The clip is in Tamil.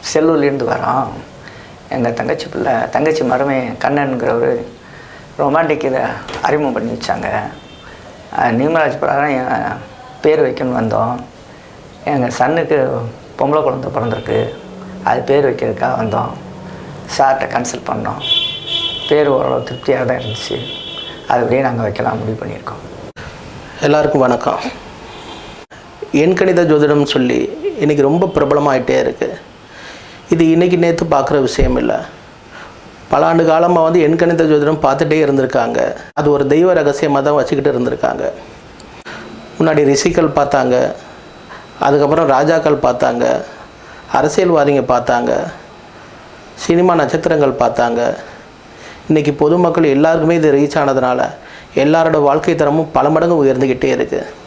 செல்லூர்லேருந்து வரோம் எங்கள் தங்கச்சி பிள்ளை தங்கச்சி மருமே கண்ணனுங்கிறவர் ரொமான்டிக் இதை அறிமுகம் பண்ணி வச்சாங்க அஹ் நியூமராஜ் பிரகாரம் என் பேர் வைக்கணும்னு வந்தோம் எங்கள் சன்னுக்கு பொம்பளை குழந்தை பிறந்திருக்கு அது பேர் வைக்கிறதுக்காக வந்தோம் சார்கிட்ட கன்சல்ட் பண்ணோம் பேர் ஓரளவு திருப்தியாக தான் இருந்துச்சு அது அப்படியே நாங்கள் வைக்கலாம் முடிவு பண்ணியிருக்கோம் எல்லாருக்கும் வணக்கம் எண்கணித ஜோதிடம் சொல்லி இன்றைக்கி ரொம்ப பிரபலமாயிட்டே இருக்குது இது இன்றைக்கி நேற்று பார்க்குற விஷயம் இல்லை பல ஆண்டு காலமாக வந்து எண்கணித ஜோதிடம் பார்த்துட்டே இருந்திருக்காங்க அது ஒரு தெய்வ ரகசியமாக தான் வச்சுக்கிட்டு இருந்திருக்காங்க முன்னாடி ரிஷிகள் பார்த்தாங்க அதுக்கப்புறம் ராஜாக்கள் பார்த்தாங்க அரசியல்வாதிங்க பார்த்தாங்க சினிமா நட்சத்திரங்கள் பார்த்தாங்க இன்றைக்கி பொதுமக்கள் எல்லாருக்குமே இது ரீச் ஆனதுனால எல்லாரோட வாழ்க்கை தரமும் பல மடங்கு உயர்ந்துக்கிட்டே இருக்குது